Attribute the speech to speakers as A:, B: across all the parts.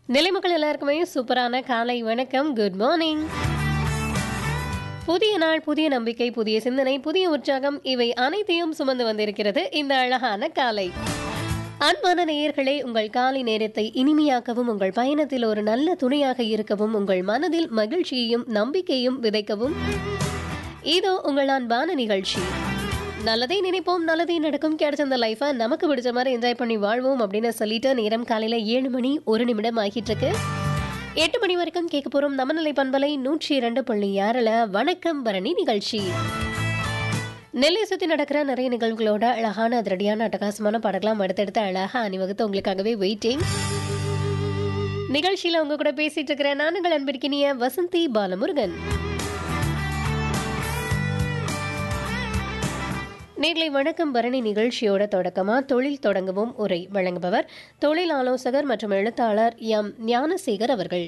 A: நிலைமக்கள் எல்லாருக்குமே சூப்பரான காலை வணக்கம் குட் மார்னிங் புதிய நாள் புதிய நம்பிக்கை புதிய சிந்தனை புதிய உற்சாகம் இவை அனைத்தையும் சுமந்து வந்திருக்கிறது இந்த அழகான காலை அன்பான நேயர்களே உங்கள் காலை நேரத்தை இனிமையாக்கவும் உங்கள் பயணத்தில் ஒரு நல்ல துணையாக இருக்கவும் உங்கள் மனதில் மகிழ்ச்சியையும் நம்பிக்கையும் விதைக்கவும் இதோ உங்கள் அன்பான நிகழ்ச்சி நல்லதை நினைப்போம் நல்லதே நடக்கும் கிடைச்ச அந்த லைஃபை நமக்கு பிடிச்ச மாதிரி என்ஜாய் பண்ணி வாழ்வோம் அப்படின்னு சொல்லிட்டு நேரம் காலையில ஏழு மணி ஒரு நிமிடம் ஆகிட்டு இருக்கு எட்டு மணி வரைக்கும் கேட்க போறோம் நமநிலை பண்பலை நூற்றி இரண்டு புள்ளி ஆறுல வணக்கம் பரணி நிகழ்ச்சி நெல்லை சுற்றி நடக்கிற நிறைய நிகழ்வுகளோட அழகான அதிரடியான அட்டகாசமான படங்களாம் அடுத்தடுத்து அழகா அணிவகுத்து உங்களுக்காகவே வெயிட்டிங் நிகழ்ச்சியில உங்க கூட பேசிட்டு இருக்கிறேன் நானுங்கள் அன்பிற்கினிய வசந்தி பாலமுருகன் நேர்களை வணக்கம் பரணி நிகழ்ச்சியோட தொடக்கமா தொழில் தொடங்கவும் உரை வழங்குபவர் தொழில் ஆலோசகர் மற்றும் எழுத்தாளர் எம் ஞானசேகர் அவர்கள்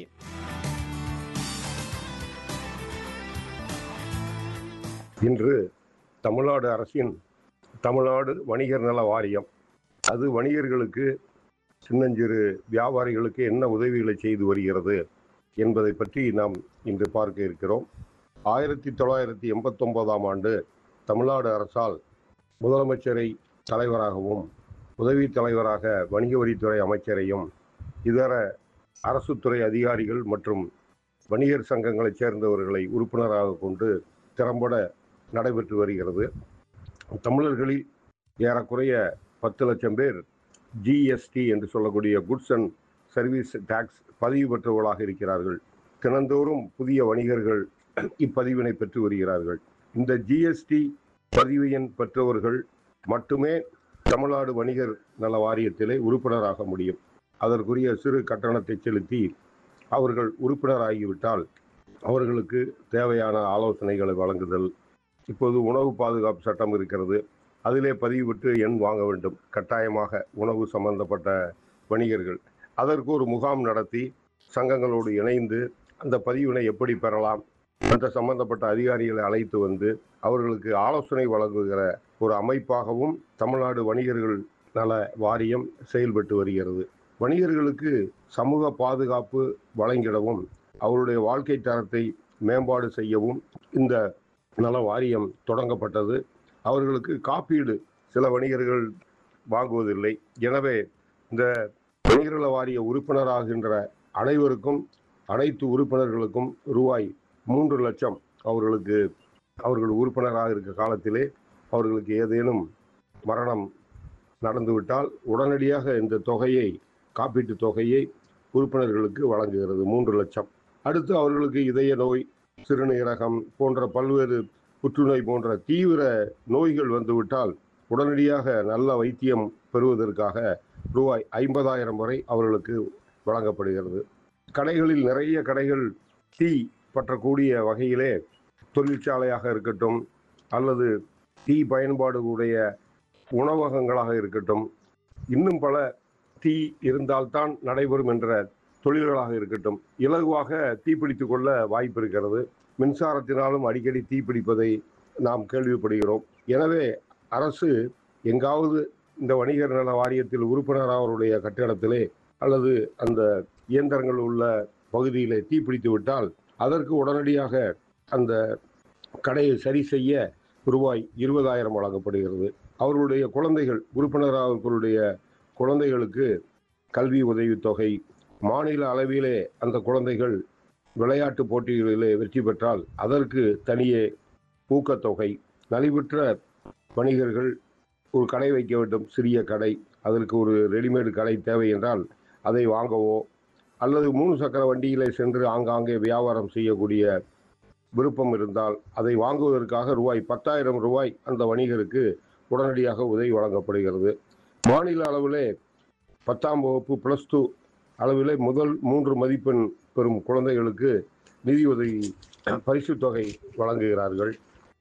B: இன்று தமிழ்நாடு அரசின் தமிழ்நாடு வணிகர் நல வாரியம் அது வணிகர்களுக்கு சின்னஞ்சிறு வியாபாரிகளுக்கு என்ன உதவிகளை செய்து வருகிறது என்பதை பற்றி நாம் இன்று பார்க்க இருக்கிறோம் ஆயிரத்தி தொள்ளாயிரத்தி எண்பத்தொன்பதாம் ஆண்டு தமிழ்நாடு அரசால் முதலமைச்சரை தலைவராகவும் உதவி தலைவராக வணிக வரித்துறை அமைச்சரையும் இதர அரசு துறை அதிகாரிகள் மற்றும் வணிகர் சங்கங்களைச் சேர்ந்தவர்களை உறுப்பினராக கொண்டு திறம்பட நடைபெற்று வருகிறது தமிழர்களில் ஏறக்குறைய பத்து லட்சம் பேர் ஜிஎஸ்டி என்று சொல்லக்கூடிய குட்ஸ் அண்ட் சர்வீஸ் டாக்ஸ் பதிவு பெற்றவர்களாக இருக்கிறார்கள் தினந்தோறும் புதிய வணிகர்கள் இப்பதிவினை பெற்று வருகிறார்கள் இந்த ஜிஎஸ்டி பதிவு எண் பெற்றவர்கள் மட்டுமே தமிழ்நாடு வணிகர் நல வாரியத்திலே உறுப்பினராக முடியும் அதற்குரிய சிறு கட்டணத்தை செலுத்தி அவர்கள் உறுப்பினராகிவிட்டால் அவர்களுக்கு தேவையான ஆலோசனைகளை வழங்குதல் இப்போது உணவு பாதுகாப்பு சட்டம் இருக்கிறது அதிலே பதிவு பெற்று எண் வாங்க வேண்டும் கட்டாயமாக உணவு சம்பந்தப்பட்ட வணிகர்கள் அதற்கு ஒரு முகாம் நடத்தி சங்கங்களோடு இணைந்து அந்த பதிவினை எப்படி பெறலாம் அந்த சம்பந்தப்பட்ட அதிகாரிகளை அழைத்து வந்து அவர்களுக்கு ஆலோசனை வழங்குகிற ஒரு அமைப்பாகவும் தமிழ்நாடு வணிகர்கள் நல வாரியம் செயல்பட்டு வருகிறது வணிகர்களுக்கு சமூக பாதுகாப்பு வழங்கிடவும் அவருடைய வாழ்க்கை தரத்தை மேம்பாடு செய்யவும் இந்த நல வாரியம் தொடங்கப்பட்டது அவர்களுக்கு காப்பீடு சில வணிகர்கள் வாங்குவதில்லை எனவே இந்த வணிகர்கள வாரிய உறுப்பினராகின்ற அனைவருக்கும் அனைத்து உறுப்பினர்களுக்கும் ரூபாய் மூன்று லட்சம் அவர்களுக்கு அவர்கள் உறுப்பினராக இருக்க காலத்திலே அவர்களுக்கு ஏதேனும் மரணம் நடந்துவிட்டால் உடனடியாக இந்த தொகையை காப்பீட்டு தொகையை உறுப்பினர்களுக்கு வழங்குகிறது மூன்று லட்சம் அடுத்து அவர்களுக்கு இதய நோய் சிறுநீரகம் போன்ற பல்வேறு புற்றுநோய் போன்ற தீவிர நோய்கள் வந்துவிட்டால் உடனடியாக நல்ல வைத்தியம் பெறுவதற்காக ரூபாய் ஐம்பதாயிரம் வரை அவர்களுக்கு வழங்கப்படுகிறது கடைகளில் நிறைய கடைகள் தீ பற்றக்கூடிய வகையிலே தொழிற்சாலையாக இருக்கட்டும் அல்லது தீ பயன்பாடு உடைய உணவகங்களாக இருக்கட்டும் இன்னும் பல தீ இருந்தால்தான் நடைபெறும் என்ற தொழில்களாக இருக்கட்டும் இலகுவாக தீப்பிடித்து கொள்ள வாய்ப்பு இருக்கிறது மின்சாரத்தினாலும் அடிக்கடி தீப்பிடிப்பதை நாம் கேள்விப்படுகிறோம் எனவே அரசு எங்காவது இந்த வணிகர் நல வாரியத்தில் உறுப்பினர் அவருடைய கட்டிடத்திலே அல்லது அந்த இயந்திரங்கள் உள்ள பகுதியிலே தீப்பிடித்து விட்டால் அதற்கு உடனடியாக அந்த கடையை சரி செய்ய ரூபாய் இருபதாயிரம் வழங்கப்படுகிறது அவர்களுடைய குழந்தைகள் உறுப்பினர்களுடைய குழந்தைகளுக்கு கல்வி உதவித்தொகை மாநில அளவிலே அந்த குழந்தைகள் விளையாட்டு போட்டிகளிலே வெற்றி பெற்றால் அதற்கு தனியே ஊக்கத்தொகை நலிவுற்ற வணிகர்கள் ஒரு கடை வைக்க வேண்டும் சிறிய கடை அதற்கு ஒரு ரெடிமேடு கடை தேவை என்றால் அதை வாங்கவோ அல்லது மூணு சக்கர வண்டியிலே சென்று ஆங்காங்கே வியாபாரம் செய்யக்கூடிய விருப்பம் இருந்தால் அதை வாங்குவதற்காக ரூபாய் பத்தாயிரம் ரூபாய் அந்த வணிகருக்கு உடனடியாக உதவி வழங்கப்படுகிறது மாநில அளவிலே பத்தாம் வகுப்பு ப்ளஸ் டூ அளவிலே முதல் மூன்று மதிப்பெண் பெறும் குழந்தைகளுக்கு நிதி உதவி பரிசு தொகை வழங்குகிறார்கள்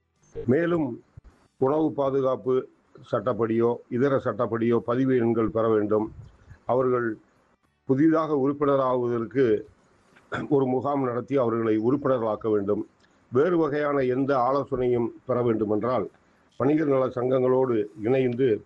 B: மேலும் உணவு பாதுகாப்பு சட்டப்படியோ இதர சட்டப்படியோ பதிவு எண்கள் பெற வேண்டும் அவர்கள் புதிதாக உறுப்பினராகுவதற்கு ஒரு முகாம் நடத்தி அவர்களை உறுப்பினர்களாக்க வேண்டும் வேறு வகையான எந்த ஆலோசனையும் பெற வேண்டுமென்றால் வணிகர் நல சங்கங்களோடு இணைந்து